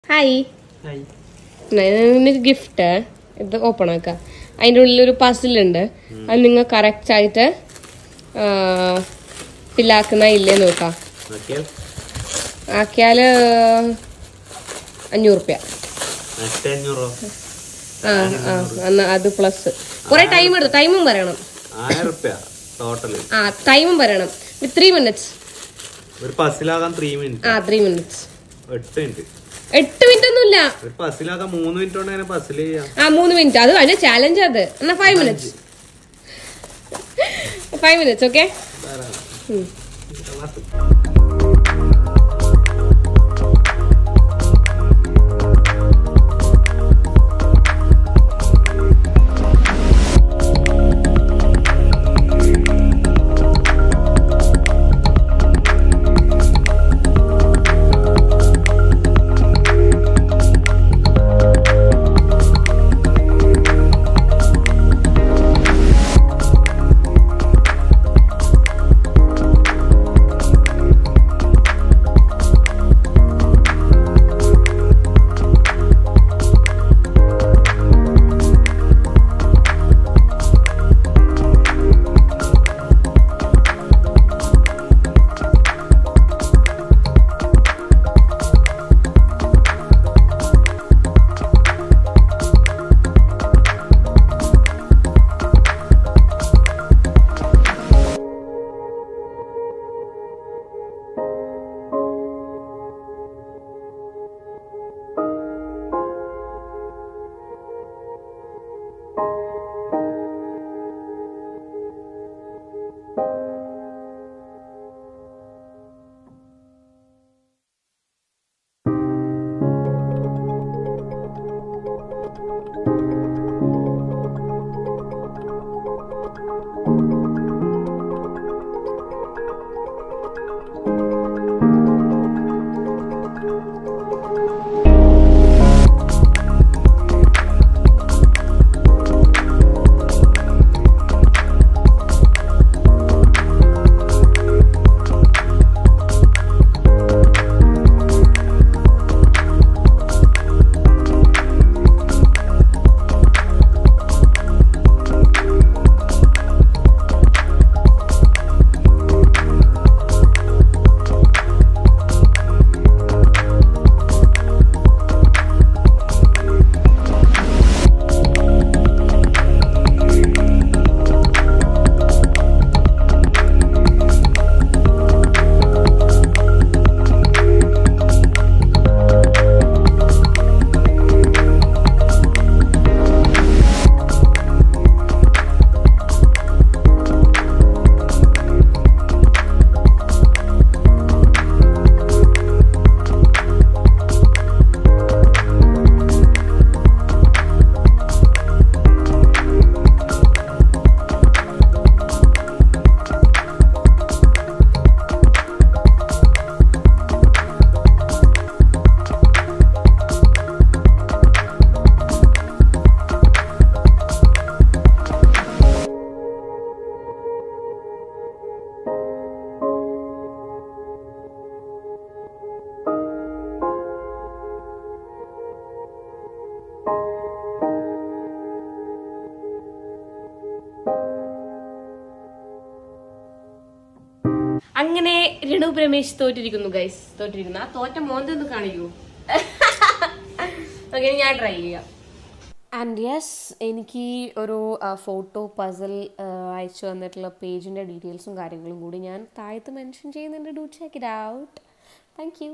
Hi hi നിനക്ക് gift ഇത് open ആക്കാം അതിൻ്റെ ഉള്ളിൽ ഒരു പസിലുണ്ട് അത് നിങ്ങൾ കറക്റ്റ് ആയിട്ട് ഫില്ലാക്കുന്ന ഇല്ലേ നോക്കാം നോക്കിയാൽ ആക്കിയാൽ അഞ്ഞൂറ് റുപ്യ മറ്റേ അഞ്ഞൂറോ ആ ആ എന്നാ അത് പ്ലസ് കുറെ ടൈം എടുത്തു ടൈമും പറയണം ആയിരം റുപ്യ ടോട്ടല് ആ ടൈമും പറയണം വിത്ത് ത്രീ മിനിറ്റ്സ് ഒരു പസിലാകാൻ ത്രീ മിനിറ്റ് ആ ത്രീ മിനിറ്റ്സ് എട്ട് മിനിറ്റ് എട്ട് മിനിറ്റ് ഒന്നുമില്ല ഒരു പസിലാകാൻ മൂന്ന് മിനിറ്റ് കൊണ്ട് അങ്ങനെ പസിൽ ചെയ്യാം ആ മൂന്ന് മിനിറ്റ് അത് അതിന്റെ ചാലഞ്ച് അത് എന്നാ five minutes five minutes okay ധാരാളം. ക്ലാസ്. അങ്ങനെ രണു രമേശ് തോറ്റിരിക്കുന്നു ഗൈസ് തോറ്റിരിക്കുന്നു ആ തോറ്റ മോന്ത ഒന്ന് കാണിക്കൂ ഓക്കെ ഞാൻ ട്രൈ ചെയ്യാം ആൻഡ് യെസ് എനിക്ക് ഒരു ഫോട്ടോ പസിൽ അയച്ചു തന്നിട്ടുള്ള പേജിൻ്റെ ഡീറ്റെയിൽസും കാര്യങ്ങളും കൂടി ഞാൻ താഴത്ത് മെൻഷൻ ചെയ്യുന്നുണ്ട് do check it out thank you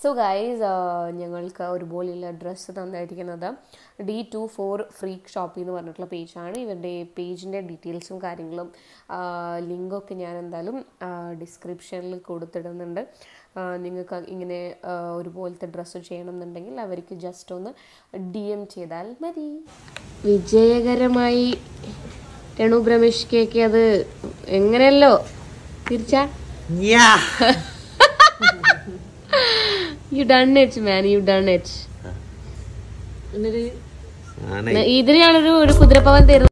so guys ഞങ്ങൾക്ക് ഒരുപോലെയുള്ള ഡ്രസ്സ് തന്നിരിക്കുന്നത് ഡി ടു ഫോർ ഫ്രീക്ക് ഷോപ്പിൽ എന്ന് പറഞ്ഞിട്ടുള്ള പേജാണ് ഇവരുടെ പേജിൻ്റെ ഡീറ്റെയിൽസും കാര്യങ്ങളും ലിങ്കൊക്കെ ഞാൻ എന്തായാലും ഡിസ്ക്രിപ്ഷനിൽ കൊടുത്തിടുന്നുണ്ട് ആ, നിങ്ങൾക്ക് ഇങ്ങനെ ആ, ഒരുപോലത്തെ ഡ്രസ്സ് ചെയ്യണം എന്നുണ്ടെങ്കിൽ അവർക്ക് ജസ്റ്റ് ഒന്ന് ഡി എം ചെയ്താൽ മതി വിജയകരമായി രേണു ബ്രഹ്മിഷ്കൊക്കെ അത് എങ്ങനെയല്ലോ തിരിച്ചാ you done it man you done it ആണേ ഇതിന് ഞാനൊരു ഒരു കുതിരപ്പവൻ തരുന്നു